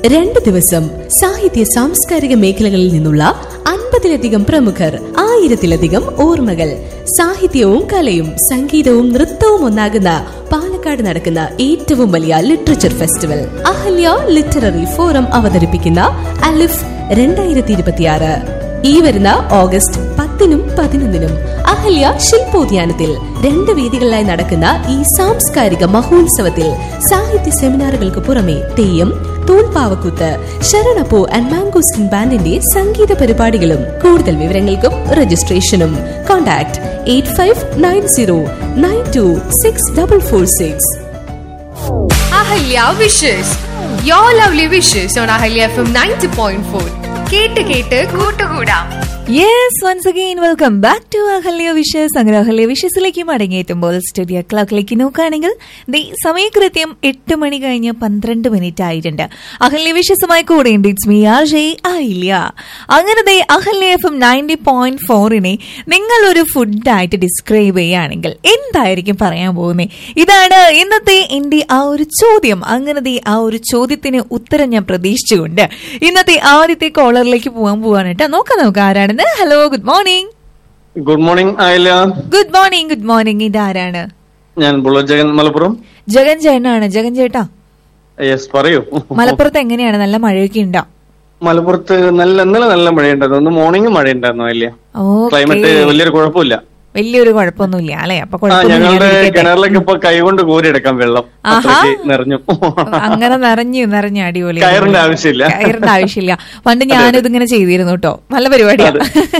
രണ്ട് ദിവസം സാഹിത്യ സാംസ്കാരിക മേഖലകളിൽ നിന്നുള്ള അൻപതിലധികം പ്രമുഖർ ആയിരത്തിലധികം ഓർമ്മകൾ സാഹിത്യവും കലയും സംഗീതവും നൃത്തവും ഒന്നാകുന്ന പാലക്കാട് നടക്കുന്ന ഏറ്റവും വലിയ literature festival Ahalya literary forum അവതരിപ്പിക്കുന്ന അലിഫ് രണ്ടായിരത്തി ഇരുപത്തിയാറ് ഈ വരുന്ന ഓഗസ്റ്റ് പത്തിനും പതിനൊന്നിനും അഹല്യ ശില്പോദ്യാനത്തിൽ രണ്ട് വേദികളിലായി നടക്കുന്ന ഈ സാംസ്കാരിക മഹോത്സവത്തിൽ സാഹിത്യ സെമിനാറുകൾക്ക് പുറമെ തെയ്യം തൂൺപാവക്കൂത്ത് ശരണപ്പൂ ആൻഡ് മാംഗോസ്റ്റിൻ ബാൻഡിന്റെ സംഗീത പരിപാടികളും കൂടുതൽ വിവരങ്ങൾക്കും രജിസ്ട്രേഷനും contact eight five nine zero nine two six double four six Ahalya wishes your lovely wishes on Ahalya FM ninety point four ഫോർ കേട്ട് കേട്ട് കൂട്ടുകൂടാം yes once again welcome back to Ahalya wishes അങ്ങനെ അഹല്യ വിഷസിലേക്ക് മടങ്ങിയെത്തുമ്പോൾ സ്റ്റുഡിയോ ക്ലോക്കിലേക്ക് നോക്കുകയാണെങ്കിൽ ദി സമയകൃത്യം എട്ട് മണി കഴിഞ്ഞ് പന്ത്രണ്ട് മിനിറ്റ് ആയിട്ടുണ്ട് അഹല്യ വിഷസുമായി കൂടെയുണ്ട് ഇറ്റ്സ് മീ ആർ ജെ ആയില്ല അങ്ങനെ ദേ അഹല്യ എഫ് എം നയൻറ്റി പോയിന്റ് ഫോറിനെ നിങ്ങൾ ഒരു ഫുഡായിട്ട് ഡിസ്ക്രൈബ് ചെയ്യുകയാണെങ്കിൽ എന്തായിരിക്കും പറയാൻ പോകുന്നത് ഇതാണ് ഇന്നത്തെ എന്റെ ആ ഒരു ചോദ്യം അങ്ങനെ ദേ ആ ഒരു ചോദ്യത്തിന് ഉത്തരം ഞാൻ പ്രതീക്ഷിച്ചുകൊണ്ട് ഇന്നത്തെ ആദ്യത്തെ കോളറിലേക്ക് പോകാൻ പോവാണ് കേട്ടോ നോക്കാം നമുക്ക് ആരാണെന്ന് hello good morning good morning ആയില്ല ഗുഡ് മോർണിംഗ് ഗുഡ് മോർണിംഗ് ഇതാരാണ് ഞാൻ ബുള്ളറ്റ് ജഗൻ മലപ്പുറം ജഗൻ ചേട്ടനാണ് ജഗൻ ചേട്ടാ യെസ് പറയൂ മലപ്പുറത്ത് എങ്ങനെയാണ് നല്ല മഴയൊക്കെ ഉണ്ടോ മലപ്പുറത്ത് നല്ല ഇന്നലെ നല്ല മഴയുണ്ടായിരുന്നു ഒന്ന് മോർണിംഗ് മഴയുണ്ടായിരുന്നു ഇല്ല ക്ലൈമറ്റ് ഓക്കെ വലിയൊരു കുഴപ്പമില്ല വലിയൊരു കുഴപ്പമൊന്നുമില്ല അല്ലെ അപ്പൊ ആ കുഴപ്പമൊന്നും ഞങ്ങളുടെ ഇല്ലാതിരിക്കട്ടെ. കിണറിലൊക്കെ ഇപ്പൊ കൈകൊണ്ട് കോരി എടുക്കാം വെള്ളം ആഹാ. അത്രയ്ക്ക് നിറഞ്ഞു അങ്ങനെ നിറഞ്ഞു നിറഞ്ഞു അടിപൊളി കയറിന്റെ ആവശ്യമില്ല. കയറിന്റെ ആവശ്യമില്ല പണ്ട് ഞാനിത് ഇങ്ങനെ ചെയ്തിരുന്നു കേട്ടോ നല്ല പരിപാടിയാണ്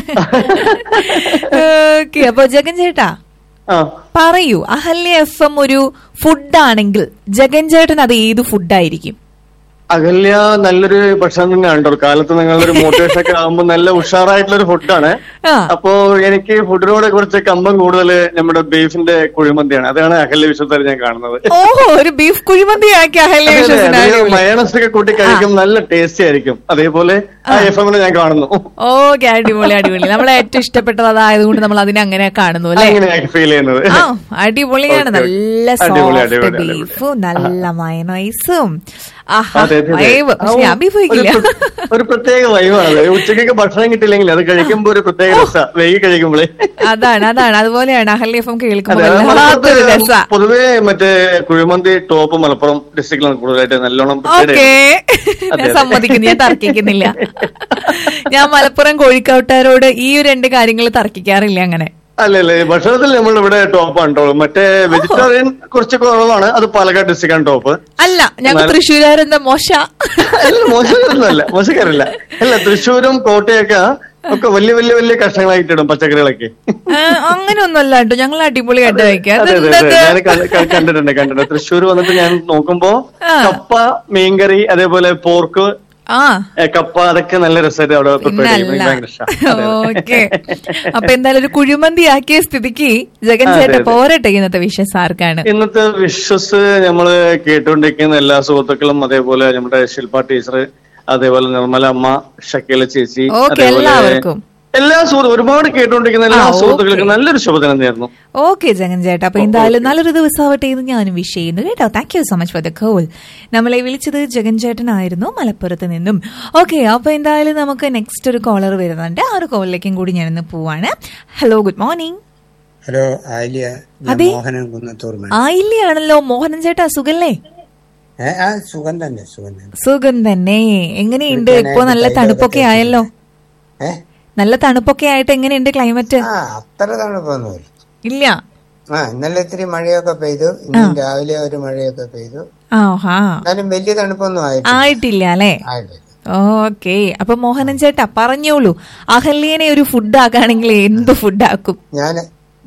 ഓക്കെ അപ്പൊ ജഗൻ ചേട്ടാ ആ പറയൂ അഹല്യ എഫ് എം ഒരു ഫുഡാണെങ്കിൽ ജഗൻ ചേട്ടൻ അത് ഏത് ഫുഡായിരിക്കും അകല്യ നല്ലൊരു ഭക്ഷണം തന്നെയാണ് കേട്ടോ കാലത്ത് നിങ്ങളൊരു മോട്ടിവേഷൻ ഒക്കെ ആകുമ്പോൾ നല്ല ഉഷാറായിട്ടുള്ള ഒരു ഫുഡാണ് ആ അപ്പോ എനിക്ക് ഫുഡിനോട് കുറച്ച് കമ്പം കൂടുതൽ നമ്മുടെ ബീഫിന്റെ കുഴിമന്തിയാണ് അതാണ് അകല്യ വിശ്വത്തിൽ ഞാൻ കാണുന്നത് ഓഹോ ഒരു ബീഫ് കുഴിമന്തി ആക്കി അഹല്യ വിശ്വസിന് അടിപൊളി. മയണസ് ഒക്കെ കൂട്ടി കഴിക്കും നല്ല ടേസ്റ്റി ആയിരിക്കും അതേപോലെ ആ എഫ് എമ്മിനെ ഞാൻ കാണുന്നു ഓക്കെ അടിപൊളി അടിപൊളി നമ്മളെ ഏറ്റവും ഇഷ്ടപ്പെട്ടത് അതായതുകൊണ്ട് നമ്മൾ അതിനെ അങ്ങനെ കാണുന്നു അല്ലെ അങ്ങനെയാണ് ഫീൽ ചെയ്യുന്നത് ആ അടിപൊളിയാണ് Okay, okay. നല്ല അടിപൊളി, സോഫ്റ്റ് അടിപൊളി, അടിപൊളി. ബീഫും നല്ല മയനൈസും ആഹാ അതെ, അതെ, അതെ. വൈബ് പക്ഷെ ഞാൻ ബീഫ് ഒരു കഴിക്കില്ല പ്ര- ഒരു പ്രത്യേക വൈവാണ് ഉച്ചക്കൊക്കെ ഭക്ഷണം കിട്ടില്ലെങ്കിൽ അത് കഴിക്കുമ്പോ ഒരു പ്രത്യേക രസ വൈകി കഴിക്കുമ്പോഴേ അതാണ് അതാണ് അതുപോലെയാണ് അഹല്യ എഫ് എം കേൾക്കുമ്പോൾ അതെ, അത് വല്ലാത്തൊരു രസ മലപ്പുറത്ത് പൊതുവേ മറ്റേ കുഴിമന്തി ടോപ്പ് മലപ്പുറം ഡിസ്ട്രിക്റ്റിലാണ് കൂടുതലായിട്ട് നല്ലോണം ഓക്കെ അതെ, ഞാൻ അതെ. സമ്മതിക്കുന്നു ഞാൻ തർക്കിക്കുന്നില്ല ഞാൻ മലപ്പുറം കോഴിക്കോട്ടുകാരോട് ഈ ഒരു രണ്ട് കാര്യങ്ങൾ തർക്കിക്കാറില്ല അങ്ങനെ അല്ല അല്ല ഭക്ഷണത്തിൽ നമ്മൾ ഇവിടെ ടോപ്പാണ് ടോപ്പ് മറ്റേ വെജിറ്റേറിയൻ കുറച്ച് കുറവാണ് അത് പാലക്കാട് ഡിസ്ട്രിക്റ്റാണ് ടോപ്പ് അല്ല ഞങ്ങൾ എന്നാലും- തൃശ്ശൂരുകാരെന്താ മോശ അല്ല മോശക്കാരൊന്നുമല്ല മോശക്കാരല്ല അല്ല തൃശ്ശൂരും കോട്ടയൊക്കെ ഒക്കെ വലിയ വലിയ വലിയ കഷ്ണങ്ങളായിട്ടിടും പച്ചക്കറികളൊക്കെ ആ, അങ്ങനെയൊന്നുമല്ല കേട്ടോ ഞങ്ങൾ അടിപൊളിയായിട്ട് കഴിക്കാം അതെ അതെ അതെ ഞാൻ അതെന്തത്? ക- ക- കണ്ടിട്ടുണ്ട് കണ്ടിട്ടുണ്ട് തൃശ്ശൂർ വന്നിട്ട് ഞാൻ നോക്കുമ്പോ ആ. കപ്പ മീൻകറി അതേപോലെ പോർക്ക് ആ ഏ, കപ്പ അതൊക്കെ നല്ല രസമായിട്ട് അവിടെ പ്രിപ്പയർ ചെയ്യും എനിക്ക് ഭയങ്കര ഇഷ്ടമാണ് ഓക്കെ അപ്പൊ എന്തായാലും ഒരു കുഴിമന്തി ആക്കിയ സ്ഥിതിക്ക് ജഗൻ അതെ, ചേട്ടൻ അതെ. പോരട്ടെ ഇന്നത്തെ വിഷസ് ആർക്കാണ് ഇന്നത്തെ വിശ്വസ് നമ്മള് കേട്ടുകൊണ്ടിരിക്കുന്ന എല്ലാ സുഹൃത്തുക്കളും അതേപോലെ നമ്മുടെ ശില്പ ടീച്ചർ അതേപോലെ നിർമ്മല അമ്മ ഷക്കീല ചേച്ചി ഓക്കെ, എല്ലാവർക്കും. എല്ലാ സുഹൃത്തും ഒരുപാട് കേട്ടുകൊണ്ടിരിക്കുന്ന എല്ലാ ആ, ഓക്കെ. സുഹൃത്തുക്കൾക്കും നല്ലൊരു ശുഭദിനം നേർന്നു ഓക്കെ ജഗൻ ചേട്ടാ അപ്പൊ എന്തായാലും നല്ലൊരു ദിവസമാവട്ടെ എന്ന് ഞാനും വിഷ് ചെയ്യുന്നു കേട്ടോ thank you so much for the call നമ്മളെ വിളിച്ചത് ജഗൻ ചേട്ടനായിരുന്നു മലപ്പുറത്ത് നിന്നും ഓക്കെ അപ്പൊ എന്തായാലും നമുക്ക് നെക്സ്റ്റ് ഒരു കോളർ വരുന്നുണ്ട് ആ ഒരു കോളിലേക്കും കൂടി ഞാനിന്ന് പോവാണ് hello good morning hello Aliya ഞാൻ അതെ. മോഹനൻ കുന്നത്തൂർ മന ആയില്ലയാണല്ലോ മോഹനൻ ചേട്ടാ സുഖല്ലേ ഏ, ആ സുഖം തന്നെ സുഖം തന്നെ സുഖം തന്നെ എങ്ങനെയുണ്ട് ഇപ്പൊ നല്ല തണുപ്പൊക്കെ ആയല്ലോ ഏ നല്ല തണുപ്പൊക്കെ ആയിട്ട് എങ്ങനെയുണ്ട് ക്ലൈമറ്റ് ആ അത്ര തണുപ്പൊന്നുമില്ല ഇല്ല ആ ഇന്നലെ ഇത്തിരി മഴയൊക്കെ പെയ്തു ഇന്നും രാവിലെ ഒരു മഴയൊക്കെ പെയ്തു ആ ഹാ എന്നാലും വലിയ തണുപ്പൊന്നും ആയിട്ടില്ല ആയിട്ടില്ല അല്ലേ ആയിട്ടില്ല ഓക്കെ അപ്പൊ മോഹനൻ ചേട്ടാ പറഞ്ഞോളൂ അഹല്യനെ ഒരു ഫുഡ് ആക്കുകയാണെങ്കിൽ എന്ത് ഫുഡ് ആക്കും ഞാൻ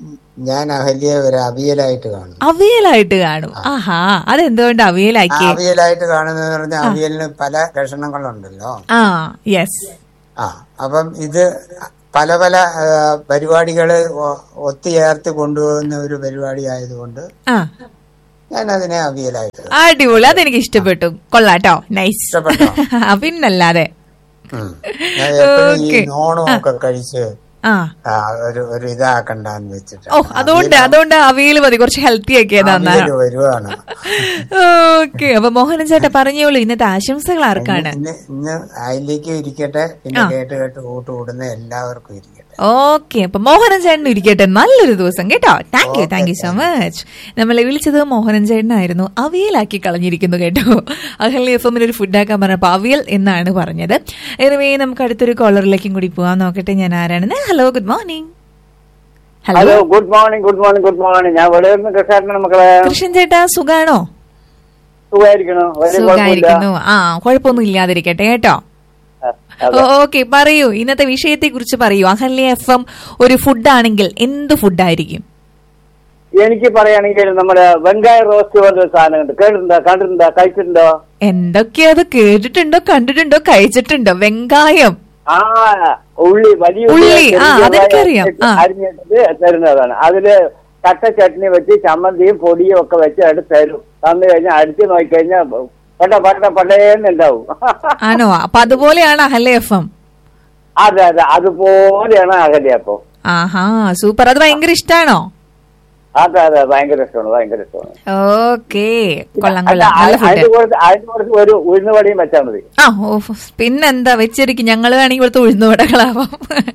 ഞാൻ അഹല്യ ഒരു അവിയലായിട്ട് കാണും അവിയലായിട്ട് കാണും ആഹാ അതെന്തുകൊണ്ട് ആ അവിയലാക്കിയേ അവിയലായിട്ട് കാണുന്നത് പറഞ്ഞാൽ അവിയലിന് പല കഷണങ്ങളുണ്ടല്ലോ ആ യെസ് ആ അപ്പം ഇത് പല പല പരിപാടികൾ ഒത്തുചേർത്ത് കൊണ്ടുപോകുന്ന ഒരു പരിപാടി ആയതുകൊണ്ട് ആ ഞാൻ അതിനെ അവിയലായിട്ട് കാണും. അടിപൊളി അതെനിക്ക് ഇഷ്ടപ്പെട്ടു കൊള്ളാട്ടോ നൈസ് ഇഷ്ടപ്പെട്ടോ? പിന്നല്ലാതെ ഉം. ഞാൻ എപ്പോഴും ഈ ഓക്കേ. നോണും ഒക്കെ കഴിച്ച് ആ ആ, ഒരു ഒരു ഇതാക്കണ്ടെന്ന് വെച്ചിട്ട് ഓ അതുകൊണ്ട് അതുകൊണ്ട് അവിയൽ മതി കുറച്ച് ഹെൽത്തി ആക്കിയതാണ് അവിയല് വരുവാണ് ഓക്കെ അപ്പൊ മോഹനൻ ചേട്ടാ പറഞ്ഞോളൂ ഇന്നത്തെ ആശംസകൾ ആർക്കാണ് ഇന്ന് ഇന്ന് അതിലേക്ക് ഇരിക്കട്ടെ പിന്നെ കേട്ട് കേട്ട് കൂട്ട് കൂടുന്ന എല്ലാവർക്കും ഇരിക്കട്ടെ ഓക്കെ അപ്പൊ മോഹനൻ ചേട്ടൻ ഇരിക്കട്ടെ നല്ലൊരു ദിവസം കേട്ടോ thank you thank you so much നമ്മളെ വിളിച്ചത് മോഹനൻ ചേട്ടനായിരുന്നു അവിയലാക്കി കളഞ്ഞിരിക്കുന്നു കേട്ടോ അഹല്യ എഫ് എമ്മിൽ ഒരു ഫുഡാക്കാൻ പറഞ്ഞപ്പോ അവിയൽ എന്നാണ് പറഞ്ഞത് എനിവേ നമുക്ക് അടുത്തൊരു കോളറിലേക്കും കൂടി പോവാൻ നോക്കട്ടെ ഞാൻ ആരാണെന്ന് hello good morning hello hello good morning good morning good morning ഞാൻ വെളിയൂർന്ന് കൃഷ്ണേട്ടനാണ് മക്കളെ കൃഷ്ണൻ ചേട്ടാ സുഖാണോ സുഖമായിരിക്കണോ വലിയ കുഴപ്പമില്ല സുഖായിരിക്കുന്നു ആ കുഴപ്പമൊന്നും ഇല്ലാതിരിക്കട്ടെ കേട്ടോ ആ, അതെ. ഓക്കെ പറയൂ ഇന്നത്തെ വിഷയത്തെ കുറിച്ച് പറയൂ അഹല്യ എഫ് എം ഒരു ഫുഡാണെങ്കിൽ എന്ത് ഫുഡായിരിക്കും എനിക്ക് പറയുകയാണെങ്കിൽ നമ്മുടെ വെങ്കായ റോസ്റ്റ് പോലത്തെ ഒരു സാധനം ഉണ്ട് കേട്ടിട്ടുണ്ടോ കണ്ടിട്ടുണ്ടോ കഴിച്ചിട്ടുണ്ടോ എന്തൊക്കെയാ അത് കേട്ടിട്ടുണ്ടോ കണ്ടിട്ടുണ്ടോ കഴിച്ചിട്ടുണ്ടോ വെങ്കായം ആ ഉള്ളി വലിയ ഉള്ളി, ചെറിയ ആ, അതെനിക്കറിയാം. ആ. അരിഞ്ഞിട്ട് തരുന്നതാണ് അതില് കട്ട ചട്നി വെച്ച് ചമ്മന്തിയും പൊടിയും ഒക്കെ വെച്ച് അത് തരും തന്നു കഴിഞ്ഞാൽ അടിച്ചു നോക്കിക്കഴിഞ്ഞാൽ പട്ട പട്ട പട്ടേന്നുണ്ടാവും ആണോ അപ്പൊ അതുപോലെയാണ് അഹല്യ എഫ് എം അതെ അതെ അതുപോലെയാണ് അകലെ അപ്പൊ ആഹാ സൂപ്പർ അത് ഭയങ്കര ഇഷ്ടാണോ അതെ അതെ ഭയങ്കര ഇഷ്ടമാണ് ഭയങ്കര ഇഷ്ടമാണ് ഓക്കെ കൊള്ളാം അല്ല, കൊള്ളാം നല്ല അതിന് ഫുഡ് കുറച്ച് അതിന് കുറച്ച് ഒരു ഉഴുന്നുവടിയും വെച്ചാൽ മതി ആ ഓ പിന്നെന്താ വെച്ചിരിക്കും ഞങ്ങള് വേണമെങ്കിൽ ഇവിടുത്തെ ഉഴുന്നുവടകളാവാം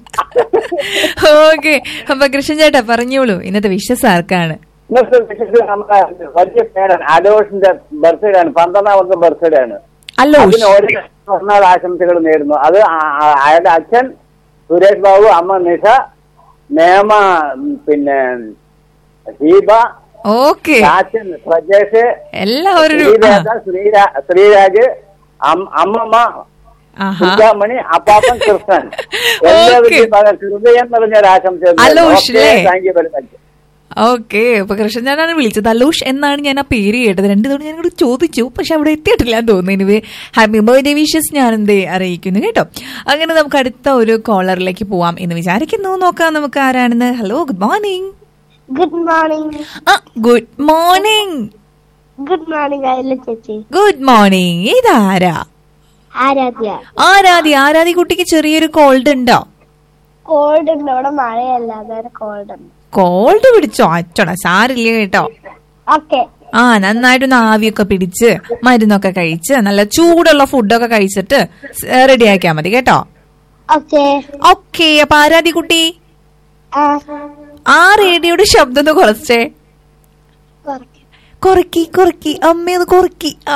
ഓക്കെ അപ്പൊ കൃഷ്ണൻ ചേട്ടാ പറഞ്ഞോളൂ ഇന്നത്തെ വിശ്വസ് ആർക്കാണ് ഇന്നത്തെ വിശേഷം നമ്മുടെ വലിയ പേരാണ് അലോഷിന്റെ ബർത്ത്ഡേ ആണ് പന്ത്രണ്ടാമത്തെ ബർത്ത്ഡേ ആണ് അല്ലോഷ് അതിന് ഒരു ഒന്നാൾ ആശംസകൾ നേരുന്നു അത് ആ- ആ- അയാളുടെ അച്ഛൻ സുരേഷ് ബാബു അമ്മ നിഷ നേമ ഉം, പിന്നെ ദീപ ഓക്കെ ചാച്ചൻ പ്രജേഷ് എല്ലാവരും ഒരു- ആ, ശ്രീരാജ ശ്രീരാ ശ്രീരാജ് അം- അമ്മമ്മ ആഹാ സുജാമണി അപ്പാപ്പൻ കൃഷ്ണൻ എല്ലാവരും ഹൃദയം നിറഞ്ഞ ഒരു ആശംസ അലോഷ് അല്ലേ? Thank you very much okay അപ്പൊ കൃഷ്ണൻ ഞാനാണ് വിളിച്ചത് അലൂഷ് എന്നാണ് ഞാൻ ആ പേര് കേട്ടത് രണ്ടു തവണ ഞാൻ ഇങ്ങോട്ട് ചോദിച്ചു പക്ഷെ അവിടെ എത്തിയിട്ടില്ല എന്ന് തോന്നുന്നു എനിവേ ഹാപ്പി ബർത്ത്ഡേ വിഷസ് ഞാൻ എന്തേ അറിയിക്കുന്നു കേട്ടോ അങ്ങനെ നമുക്ക് അടുത്ത ഒരു കോളറിലേക്ക് പോവാം എന്ന് വിചാരിക്കുന്നു നോക്കാം നമുക്ക് ആരാണെന്ന് hello good morning good morning ആ good morning good morning Ayala ചേച്ചി ഗുഡ് മോർണിംഗ് ഇതാരാ ആരാധ്യ ആരാധി ആരാധി കുട്ടിക്ക് ചെറിയൊരു കോൾഡ് ഉണ്ടോ കോൾഡ് ഉണ്ട് ഇവിടെ മഴയല്ല അതൊരു കോൾഡ് ഉണ്ട് കോൾഡ് പിടിച്ചോ അച്ചോട സാരില്ല കേട്ടോ ഓക്കെ ആ നന്നായിട്ടൊന്ന് ആവിയൊക്കെ പിടിച്ച് മരുന്നൊക്കെ കഴിച്ച് നല്ല ചൂടുള്ള ഫുഡൊക്കെ കഴിച്ചിട്ട് റെഡി ആക്കിയാ മതി കേട്ടോ ഓക്കെ ഓക്കെ അപ്പൊ ആരാധി കുട്ടി ആ ആ റേഡിയോയുടെ ശബ്ദം ഒന്ന് കുറച്ചേ കുറയ്ക്ക്. കുറക്കി കുറക്കി അമ്മയൊന്ന് കുറക്കി ആ.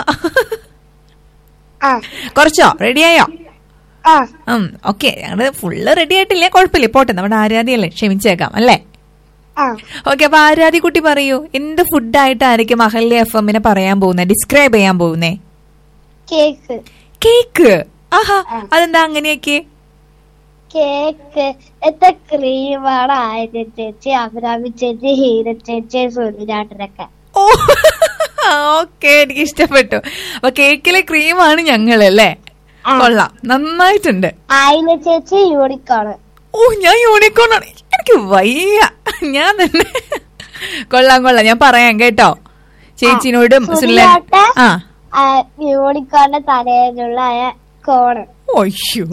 ആ കുറച്ചോ റെഡിയായോ ആ ഉം ഓക്കെ ഞങ്ങള് ഫുള്ള് റെഡി ആയിട്ടില്ലേ കുഴപ്പമില്ല പോട്ടെ നമ്മുടെ ആരാധിയല്ലേ ക്ഷമിച്ചേക്കാം അല്ലേ ആ ഓക്കെ അപ്പൊ ആരാധി കുട്ടി പറയൂ എന്ത് ഫുഡായിട്ടായിരിക്കും അഹല്യ എഫ് എമ്മിനെ പറയാൻ പോകുന്നത് ഡിസ്ക്രൈബ് ചെയ്യാൻ പോകുന്നേ കേക്ക് കേക്ക് ആഹാ അതെന്താ അങ്ങനെയൊക്കെ കേക്ക് എത്ര ക്രീമാണ് ആയിര ചേച്ചി അഭിരാമി ചേച്ചി ഹീര ചേച്ചി സുനിരാട്ടനൊക്കെ ഓ ഓക്കെ എനിക്ക് ഇഷ്ടപ്പെട്ടു അപ്പൊ കേക്കിലെ ക്രീമാണ് ഞങ്ങളല്ലേ കൊള്ളാം നന്നായിട്ടുണ്ട് ആയില ചേച്ചി യൂണിക്കോണ് ഓ ഞാൻ യൂണിക്കോൺ ആണ് എനിക്ക് വയ്യ ഞാൻ തന്നെ കൊള്ളാം കൊള്ളാം ഞാൻ പറയാം കേട്ടോ ചേച്ചിനോടും സുനില ആ യൂണിക്കോണിന്റെ തലയിലുള്ള കോണ് ഒയ്യോ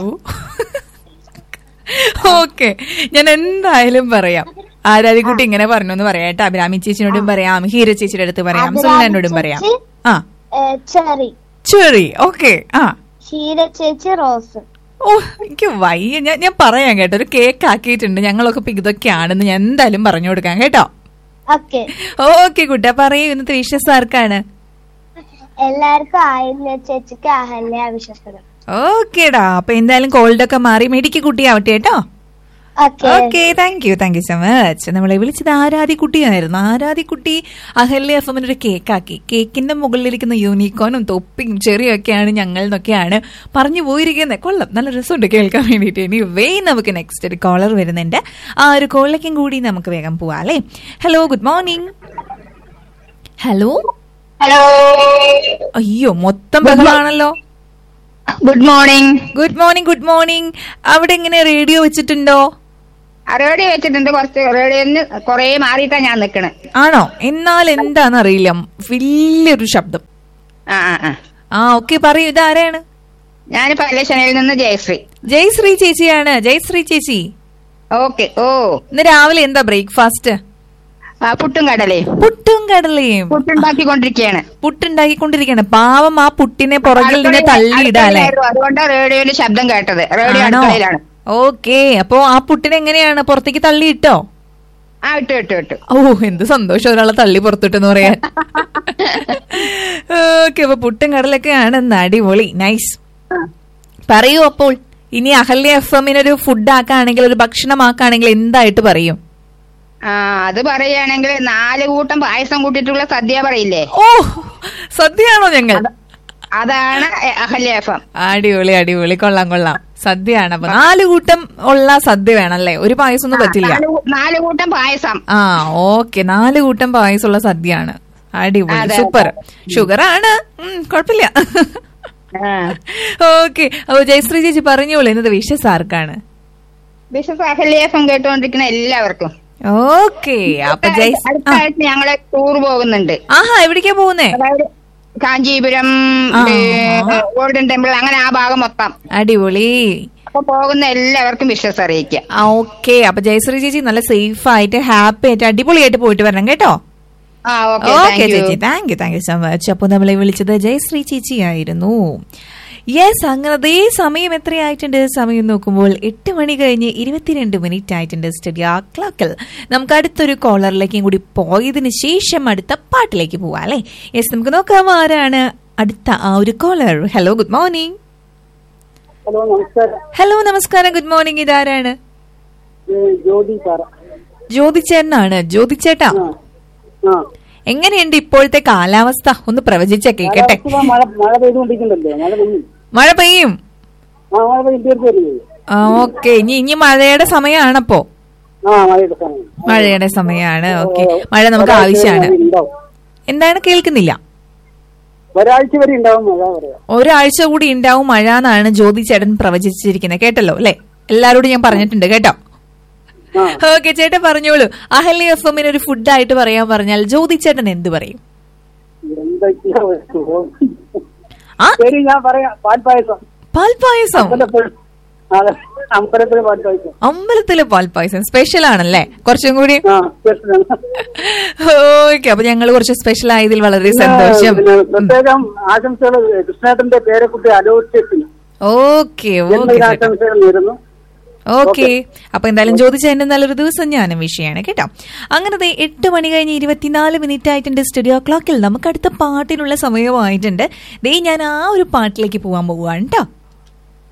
ഓക്കെ ഞാൻ എന്തായാലും പറയാം ആരാധിക്കുട്ടി ഇങ്ങനെ പറഞ്ഞു എന്ന് പറയാം കേട്ടോ അഭിരാമി ചേച്ചിനോടും പറയാം ഹീര ചേച്ചിയുടെ അടുത്ത് പറയാം അഭിരാമി സുനിലനോടും പറയാം ചേച്ചി, ആ ചെറി ചെറി ഓക്കെ ആ ക്ഷീര ചേച്ചി റോസ് ഓ എനിക്ക് വയ്യ ഞാൻ ഞാൻ പറയാം കേട്ടോ ഒരു കേക്ക് ആക്കിയിട്ടുണ്ട് ഞങ്ങളൊക്കെ ഇപ്പൊ ഇതൊക്കെയാണെന്ന് ഞാൻ എന്തായാലും പറഞ്ഞു കൊടുക്കാം കേട്ടോ ഓക്കെ ഓക്കെ കുട്ട പറയൂ ഇന്നത്തെ വിശ്വസ് ആർക്കാണ് എല്ലാവർക്കും ആയില്ല ചേച്ചിക്ക് അഹല്യ വിശ്വസനം ഓക്കേടാ അപ്പൊ എന്തായാലും കോൾഡ് ഒക്കെ മാറി മെഡിക്ക് കുട്ടിയാവട്ടെ കേട്ടോ okay okay thank you thank you so much നമ്മളെ വിളിച്ചത് ആരാധിക്കുട്ടിയായിരുന്നു ആരാധിക്കുട്ടി അഹല്യ എഫ് എമ്മിന് ഒരു കേക്കാക്കി കേക്കിന്റെ മുകളിലിരിക്കുന്ന യൂണിക്കോണും തൊപ്പിയും ചെറിയും ഒക്കെയാണ് ഞങ്ങൾ എന്നൊക്കെയാണ് പറഞ്ഞു പോയിരിക്കുന്നത് കൊള്ളാം നല്ല രസമുണ്ട് കേൾക്കാൻ വേണ്ടിയിട്ട് ഇനി വേ നമുക്ക് നെക്സ്റ്റ് ഒരു കോളർ വരുന്നുണ്ട് ആ ഒരു കോളിലേക്കും കൂടി നമുക്ക് വേഗം പോവാം അല്ലേ hello good morning hello hello അയ്യോ മൊത്തം ബഹളാണല്ലോ good morning good morning good morning അവിടെ ഇങ്ങനെ റേഡിയോ വെച്ചിട്ടുണ്ടോ റേഡിയോ വെച്ചിട്ടുണ്ട് കുറച്ച് റേഡിയോന്ന് കൊറേ മാറിയിട്ടാ ഞാൻ നിക്കണേ ആണോ എന്നാൽ എന്താന്ന് അറിയില്ല വലിയൊരു ശബ്ദം ആ ആ ആ ആ ഓക്കെ പറയൂ ഇതാരാണ് ഞാൻ പല്ലശനയിൽ നിന്ന് ജയശ്രീ ജയശ്രീ ചേച്ചിയാണ് ജയശ്രീ ചേച്ചി ഓക്കെ ഓ ഇന്ന് രാവിലെ എന്താ ബ്രേക്ക്ഫാസ്റ്റ് ആ, പുട്ടും കടലയും പുട്ടും കടലയും പുട്ടുണ്ടാക്കിക്കൊണ്ടിരിക്കുകയാണ് പുട്ടുണ്ടാക്കിക്കൊണ്ടിരിക്കുകയാണ് പാവം ആ പുട്ടിനെ പുറകിൽ നിന്ന് തള്ളിയിടാ അല്ലേ അടുക്കളയിലായിരുന്നു. അതുകൊണ്ടാ റേഡിയോയില് ശബ്ദം കേട്ടത് റേഡിയോ ആണോ അടുക്കളയിലാണ് ഓക്കെ അപ്പൊ ആ പുട്ടിനെ എങ്ങനെയാണ് പുറത്തേക്ക് തള്ളിയിട്ടോ ആ ഇട്ടു ഇട്ടു ഇട്ടു ഓ എന്ത് സന്തോഷം ഒരാളെ തള്ളി പുറത്തിട്ടെന്ന് പറയാൻ ഓക്കെ അപ്പൊ പുട്ടും കടലൊക്കെ ആണ് ഇന്ന് അടിപൊളി നൈസ് പറയൂ അപ്പോൾ ഇനി അഹല്യ എഫ് എമ്മിനൊരു ഫുഡ് ആക്കാണെങ്കിൽ ഒരു ഭക്ഷണം ആക്കാണെങ്കിൽ എന്തായിട്ട് പറയും ആ അത് പറയുകയാണെങ്കിൽ നാല് കൂട്ടം പായസം കൂട്ടിയിട്ടുള്ള സദ്യ പറയില്ലേ ഓ സദ്യയാണോ ഞങ്ങൾ അതാണ് അഹല്യ എഫ് എം അടിപൊളി അടിപൊളി കൊള്ളാം കൊള്ളാം സദ്യയാണ് അപ്പൊ നാല് കൂട്ടം ഉള്ള സദ്യ വേണല്ലേ ഒരു പായസം ഒന്നും പറ്റില്ല നാല് കൂ- നാല് കൂട്ടം പായസം ആ ഓക്കെ നാല് കൂട്ടം പായസമുള്ള സദ്യയാണ് അടിപൊളി അതെ, സൂപ്പർ ഷുഗർ ആണ് ഉം, കുഴപ്പമില്ല ആ. ഓക്കെ അപ്പൊ ജയശ്രീ ചേച്ചി പറഞ്ഞോളൂ ഇന്നത്തെ വിഷസ് ആർക്കാണ് ബിഷപ്പ് അഹല്യ എഫ് എം കേട്ടുകൊണ്ടിരിക്കുന്ന എല്ലാവർക്കും ഓക്കെ അപ്പൊ ജയ് അടുത്ത ആഴ്ച ഞങ്ങള് ടൂർ പോകുന്നുണ്ട് ആഹാ എവിടേക്കാ പോകുന്നേ അതായത് കാഞ്ചീപുരം ആ. ഏ, ഗോൾഡൻ ടെമ്പിൾ അങ്ങനെ ആ ഭാഗം മൊത്തം അടിപൊളി അപ്പൊ പോകുന്ന എല്ലാവർക്കും വിശ്വസ് അറിയിക്കാം ഓക്കെ അപ്പൊ ജയശ്രീ ചേച്ചി നല്ല സേഫ് ആയിട്ട് ഹാപ്പി ആയിട്ട് അടിപൊളിയായിട്ട് പോയിട്ട് വരണം കേട്ടോ ആ ഓക്കെ ഓക്കെ ചേച്ചി thank you thank you so much അപ്പോൾ നമ്മളെ വിളിച്ചത് ജയശ്രീ ചേച്ചി ആയിരുന്നു യെസ് അങ്ങനെ അതേ സമയം എത്രയായിട്ടുണ്ട് സമയം നോക്കുമ്പോൾ എട്ട് മണി കഴിഞ്ഞ് ഇരുപത്തിരണ്ട് മിനിറ്റ് ആയിട്ടുണ്ട് സ്റ്റഡിയ ക്ലോക്കിൽ നമുക്ക് അടുത്തൊരു കോളറിലേക്കും കൂടി പോയതിന് ശേഷം അടുത്ത പാട്ടിലേക്ക് പോവാം അല്ലേ യെസ് നമുക്ക് നോക്കാം ആരാണ് അടുത്ത ആ ഒരു caller hello good morning hello നമസ്കാരം ഹലോ നമസ്കാരം ഗുഡ് മോർണിംഗ് ഇതാരാണ് ജ്യോതി സാറ ജ്യോതിച്ചേട്ടനാണ് ജ്യോതിച്ചേട്ടാ ആ എങ്ങനെയുണ്ട് ഇപ്പോഴത്തെ കാലാവസ്ഥ ഒന്ന് പ്രവചിച്ച കേക്കട്ടെ മഴ മഴ പെയ്തുകൊണ്ടിരിക്കുന്നുണ്ടല്ലോ മഴ പെയ്യും മഴ പെയ്യും ആ മഴ പെയ്യും ആ ഓക്കെ ഇനി ഇനി മഴയുടെ സമയമാണപ്പോ ആ മഴയുടെ സമയം മഴയുടെ സമയമാണ് ഓക്കെ മഴ നമുക്ക് ആവശ്യമാണ് ഉണ്ടാവും എന്താണ് കേൾക്കുന്നില്ല ഒരാഴ്ച വരെ ഉണ്ടാവും മഴ പറയാം ഒരാഴ്ച കൂടി ഉണ്ടാവും മഴ എന്നാണ് ജ്യോതി ചേട്ടൻ പ്രവചിച്ചിരിക്കുന്നത് കേട്ടല്ലോ അല്ലെ എല്ലാരോടും ഞാൻ പറഞ്ഞിട്ടുണ്ട് കേട്ടോ ആ ഓക്കെ ചേട്ടൻ പറഞ്ഞോളൂ അഹല്യ എഫ് എമ്മിന് ഒരു ഫുഡായിട്ട് പറയാൻ പറഞ്ഞാൽ ജ്യോതി ചേട്ടൻ എന്ത് പറയും എന്തൊക്കെയാ ഒരു- ആ ശരി ഞാൻ പറയാം പാൽപ്പായസം പാൽപായസം അമ്പലപ്പുഴ അതെ അമ്പലപ്പുഴ പാൽപ്പായസം അമ്പലത്തിലെ പാൽപായസം സ്പെഷ്യൽ ആണല്ലേ കുറച്ചും കൂടി ആ സ്പെഷ്യലാണ്. ഓക്കെ അപ്പൊ ഞങ്ങൾ കുറച്ച് സ്പെഷ്യൽ ആയതിൽ വളരെ സന്തോഷം പിന്നെ പ്രത്യേകം ആശംസകൾ കൃഷ്ണേട്ടന്റെ പേരക്കുട്ടി അലോഷ്യത്തിന് ഓക്കെ ഓക്കെ ചേട്ടാ ജന്മദിനാശംസകൾ നേരുന്നു ഓക്കെ അപ്പൊ എന്തായാലും ചോദിച്ചതിന്റെ നല്ലൊരു ദിവസം ഞാനും വിഷയമാണ് കേട്ടോ അങ്ങനെ ദേ എട്ട് മണി കഴിഞ്ഞ് ഇരുപത്തിനാല് മിനിറ്റ് ആയിട്ടുണ്ട് സ്റ്റുഡിയോ ക്ലോക്കിൽ നമുക്ക് അടുത്ത പാട്ടിനുള്ള സമയമായിട്ടുണ്ട് ദേ ഞാൻ ആ ഒരു പാട്ടിലേക്ക് പോകാൻ പോവുകയാണ് കേട്ടോ